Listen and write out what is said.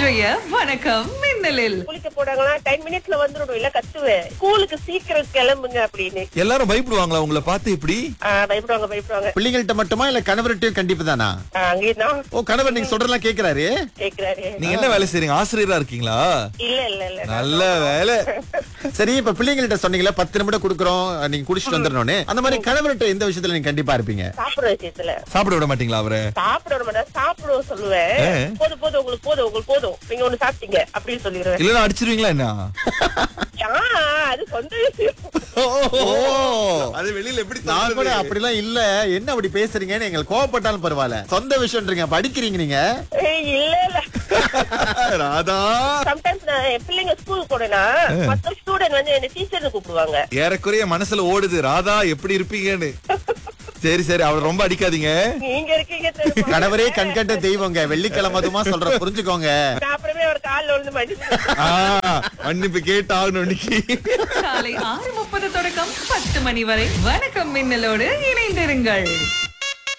இன்றைய வணக்கம் மின்னலில் குளிக்க போனாங்களா டென் மினிட்ஸ்ல வந்துடும் இல்ல கத்துவேன் ஸ்கூலுக்கு சீக்கிரம் கிளம்புங்க அப்படின்னு எல்லாரும் பயப்படுவாங்களா உங்களை பார்த்து இப்படி ஆ, பயப்படுவாங்க பயப்படுவாங்க பிள்ளைங்கள்ட்ட மட்டுமா இல்ல கணவர்கிட்டயும் கண்டிப்பு தானா ஆ, அங்கேதான் ஓ கணவர் நீங்க சொல்றதெல்லாம் கேக்குறாரு கேக்குறாரு நீங்க என்ன வேலை செய்றீங்க ஆசிரியரா இருக்கீங்களா இல்ல இல்ல இல்ல நல்ல வேலை சரி இப்ப பிள்ளைங்கள்ட்ட சொன்னீங்களா பத்து நிமிடம் குடுக்குறோம் நீங்க குடிச்சிட்டு வந்துடணும்னு அந்த மாதிரி கணவர்கிட்ட எந்த விஷயத்துல நீங்க கண்டிப்பா இருப்பீங்க சாப்பிடுற விஷயத்துல சாப்பிட விட மாட்டீங்களா அவரை சாப்பிட விட மாட்டேன் சாப்பிடுவோம் சொல்லுவேன் ஆ. போதும் போதும் உங்களுக்கு போதும் உங்களுக்கு போதும் நீங்க ஒண்ணு சாப்பிட்டீங்க அப்படின்னு சொல்லிடுவேன் இல்லன்னா அடிச்சிருவீங்களா என்ன ஆ, அது சொந்த விஷயம் ஓ அது வெளியில எப்படி நான் கூட அப்படிலாம் இல்ல என்ன அப்படி பேசுறீங்கன்னு எங்களுக்கு கோவப்பட்டாலும் பரவாயில்ல சொந்த விஷயம்ன்றீங்க படிக்கிறீங்க நீங்க ஏய், இல்ல இல்ல ராதா சம்டைம்ஸ் நான் என் பிள்ளைங்க ஸ்கூலுக்கு போனேன்னா மத்த ஸ்டூடெண்ட் வந்து என்ன டீச்சர்னு கூப்பிடுவாங்க ஏறக்குறைய மனசுல ஓடுது ராதா எப்படி இருப்பீங்கன்னு சரி சரி அவரை ரொம்ப அடிக்காதீங்க நீங்க இருக்கீங்க தெரியுமா? கணவரே கண்கண்ட தெய்வங்க வெள்ளிக்கிழமை அதுமா சொல்ற புரிஞ்சுக்கோங்க நான் அப்புறமே ஒரு கால்ல விழுந்து மன்னிச்சு ஆ, மன்னிப்பு கேட்டாகணும் இன்னைக்கு காலை ஆறு முப்பது தொடக்கம் பத்து மணி வரை வணக்கம் மின்னலோடு இணைந்திருங்கள்